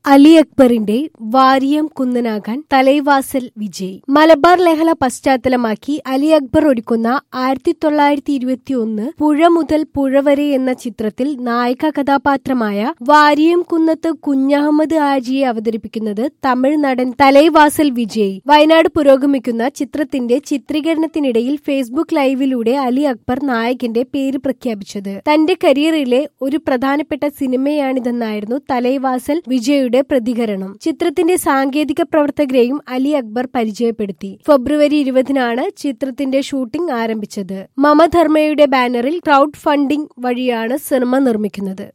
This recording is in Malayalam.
അലി അക്ബറിന്റെ വാരിയം കുന്നനാകാൻ തലൈവാസൽ വിജയ് മലബാർ ലഹള പശ്ചാത്തലമാക്കി അലി അക്ബർ ഒരുക്കുന്ന ആയിരത്തി തൊള്ളായിരത്തി ഇരുപത്തി ഒന്ന് പുഴ മുതൽ പുഴ വരെ എന്ന ചിത്രത്തിൽ നായിക കഥാപാത്രമായ വാരിയം കുന്നത്ത് കുഞ്ഞഹമ്മദ് ആജിയെ അവതരിപ്പിക്കുന്നത് തമിഴ് നടൻ തലൈവാസൽ വിജയ് വയനാട് പുരോഗമിക്കുന്ന ചിത്രത്തിന്റെ ചിത്രീകരണത്തിനിടയിൽ ഫേസ്ബുക്ക് ലൈവിലൂടെ അലി അക്ബർ നായകന്റെ പേര് പ്രഖ്യാപിച്ചത് തന്റെ കരിയറിലെ ഒരു പ്രധാനപ്പെട്ട സിനിമയാണിതെന്നായിരുന്നു തലൈവാസൽ വിജയുടെ പ്രതികരണം ചിത്രത്തിന്റെ സാങ്കേതിക പ്രവർത്തകരെയും അലി അക്ബർ പരിചയപ്പെടുത്തി ഫെബ്രുവരി ഇരുപതിനാണ് ചിത്രത്തിന്റെ ഷൂട്ടിംഗ് ആരംഭിച്ചത് മമധർമ്മയുടെ ബാനറിൽ ക്രൗഡ് ഫണ്ടിംഗ് വഴിയാണ് സിനിമ നിർമ്മിക്കുന്നത്